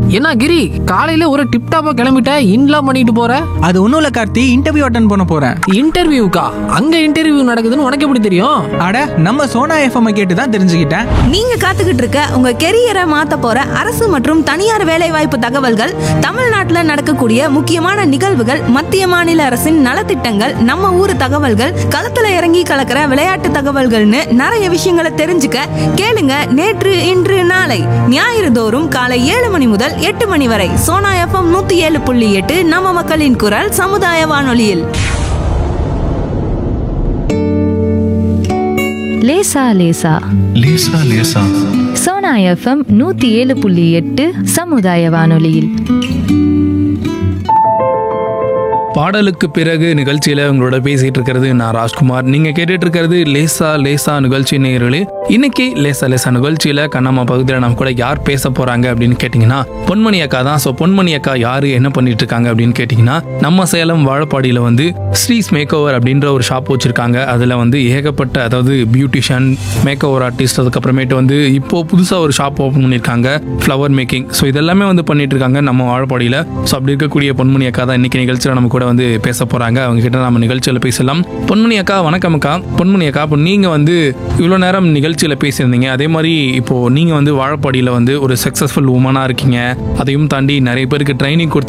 என்ன கிரி காலையில ஒரு டிப் டாப்பா கிளம்பிட்ட இன்லாம் பண்ணிட்டு போற அது ஒன்றும் இல்லை கார்த்தி இன்டர்வியூ அட்டன் பண்ண போகிறேன் இன்டர்வியூக்கா அங்க இன்டர்வியூ நடக்குதுன்னு உனக்கு எப்படி தெரியும் அட நம்ம சோனா எஃப்எம் கேட்டு தான் தெரிஞ்சுக்கிட்டேன் நீங்க காத்துக்கிட்டு இருக்க உங்க கெரியரை மாத்த போற அரசு மற்றும் தனியார் வேலைவாய்ப்பு தகவல்கள் தமிழ்நாட்டுல நடக்கக்கூடிய முக்கியமான நிகழ்வுகள் மத்திய மாநில அரசின் நலத்திட்டங்கள் நம்ம ஊர் தகவல்கள் களத்துல இறங்கி கலக்கிற விளையாட்டு தகவல்கள்னு நிறைய விஷயங்களை தெரிஞ்சுக்க கேளுங்க நேற்று இன்று நாளை ஞாயிறு தோறும் காலை ஏழு மணி முதல் எட்டு மணி வரை சோனா எஃப்எம் நூத்தி ஏழு புள்ளி எட்டு நம்ம மக்களின் குரல் சமுதாய வானொலியில் லேசா லேசா லேசா லேசா சோனா எஃப்எம் நூத்தி ஏழு புள்ளி எட்டு சமுதாய வானொலியில் பாடலுக்கு பிறகு நிகழ்ச்சியில உங்களோட பேசிட்டு இருக்கிறது நான் ராஜ்குமார் நீங்க கேட்டுட்டு இருக்கிறது லேசா லேசா நிகழ்ச்சி நேயர்களே இன்னைக்கு லேசா லேசா நிகழ்ச்சியில கண்ணம்மா பகுதியில் நம்ம கூட யார் பேச போறாங்க அப்படின்னு கேட்டிங்கன்னா பொன்மணி அக்கா தான் ஸோ பொன்மணி அக்கா யாரு என்ன பண்ணிட்டு இருக்காங்க அப்படின்னு கேட்டிங்கன்னா நம்ம சேலம் வாழப்பாடியில வந்து ஸ்ரீஸ் மேக் ஓவர் அப்படின்ற ஒரு ஷாப் வச்சிருக்காங்க அதுல வந்து ஏகப்பட்ட அதாவது பியூட்டிஷியன் மேக் ஓவர் ஆர்டிஸ்ட் அதுக்கப்புறமேட்டு வந்து இப்போ புதுசா ஒரு ஷாப் ஓப்பன் பண்ணியிருக்காங்க ஃப்ளவர் மேக்கிங் ஸோ இதெல்லாமே வந்து பண்ணிட்டு இருக்காங்க நம்ம வாழப்பாடியில ஸோ அப்படி இருக்கக்கூடிய பொன்மணி அக்கா தான் இன்னைக்கு நிகழ்ச்சியில் நம்ம கூட வந்து பேச போறாங்க அவங்க கிட்ட நம்ம நிகழ்ச்சியில் பேசலாம் பொன்மணி அக்கா வணக்கம் அக்கா பொன்மணி அக்கா இப்போ நீங்க வந்து இவ்வளோ நேரம் நிகழ்ச்சியில் பேசியிருந்தீங்க அதே மாதிரி இப்போ நீங்க வந்து வாழப்பாடியில் வந்து ஒரு சக்ஸஸ்ஃபுல் உமனா இருக்கீங்க அதையும் தாண்டி நிறைய பேருக்கு ட்ரைனிங் கொடுத்து